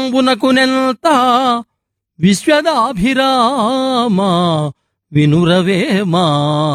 అంబునకునెంత విశ్వదాభిరామ వినురవేమా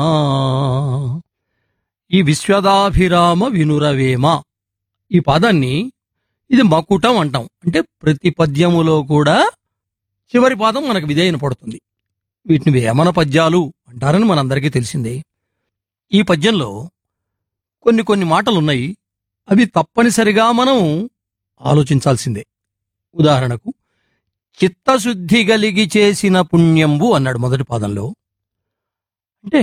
ఈ విశ్వదాభిరామ వినురవేమ ఈ పదాన్ని ఇది మకుటం అంటాం అంటే ప్రతి పద్యములో కూడా చివరి పాదం మనకు విధేయన పడుతుంది వీటిని వేమన పద్యాలు అంటారని మనందరికీ తెలిసిందే ఈ పద్యంలో కొన్ని కొన్ని మాటలున్నాయి అవి తప్పనిసరిగా మనం ఆలోచించాల్సిందే ఉదాహరణకు చిత్తశుద్ధి కలిగి చేసిన పుణ్యంబు అన్నాడు మొదటి పాదంలో అంటే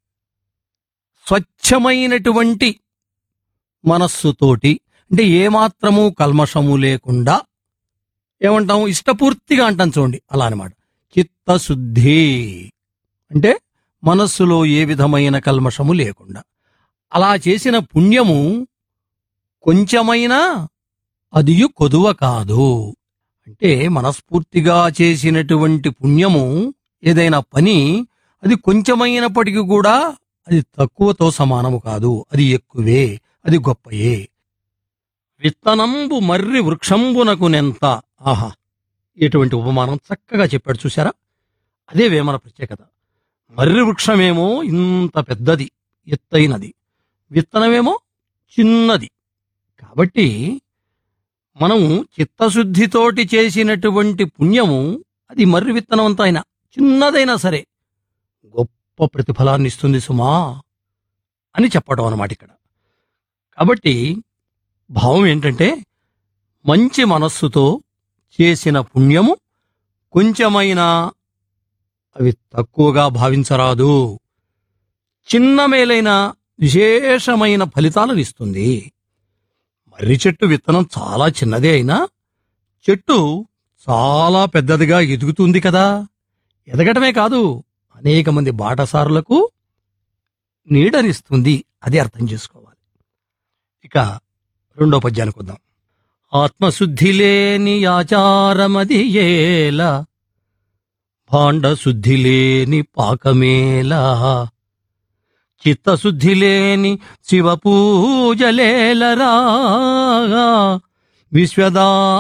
స్వచ్ఛమైనటువంటి మనస్సుతోటి అంటే ఏమాత్రము కల్మషము లేకుండా ఏమంటాము ఇష్టపూర్తిగా అంటాం చూడండి అలా అనమాట చిత్తశుద్ధి అంటే మనస్సులో ఏ విధమైన కల్మషము లేకుండా అలా చేసిన పుణ్యము కొంచెమైనా అది కొదువ కాదు అంటే మనస్ఫూర్తిగా చేసినటువంటి పుణ్యము ఏదైనా పని అది కొంచెమైనప్పటికీ కూడా అది తక్కువతో సమానము కాదు అది ఎక్కువే అది గొప్పయే విత్తనంబు మర్రి వృక్షంబునకు నెంత ఆహా ఎటువంటి ఉపమానం చక్కగా చెప్పాడు చూసారా అదే వేమన ప్రత్యేకత మర్రి వృక్షమేమో ఇంత పెద్దది ఎత్తైనది విత్తనమేమో చిన్నది కాబట్టి మనము చిత్తశుద్ధితోటి చేసినటువంటి పుణ్యము అది మర్రి విత్తనమంతా అయినా చిన్నదైనా సరే గొప్ప ప్రతిఫలాన్ని ఇస్తుంది సుమా అని చెప్పడం అన్నమాట ఇక్కడ కాబట్టి భావం ఏంటంటే మంచి మనస్సుతో చేసిన పుణ్యము కొంచెమైనా అవి తక్కువగా భావించరాదు చిన్న మేలైన విశేషమైన ఫలితాలను ఇస్తుంది మర్రి చెట్టు విత్తనం చాలా చిన్నదే అయినా చెట్టు చాలా పెద్దదిగా ఎదుగుతుంది కదా ఎదగటమే కాదు అనేక మంది బాటసారులకు నీడనిస్తుంది అది అర్థం చేసుకోవాలి ఇక రెండో పద్యానికి వద్దాం ఆత్మశుద్ధి లేని ఆచారమది ఏల భాండశుద్ధి లేని పాకమేలా చిత్తశుద్ధి లేని శివ పూజలేలరా విశ్వదా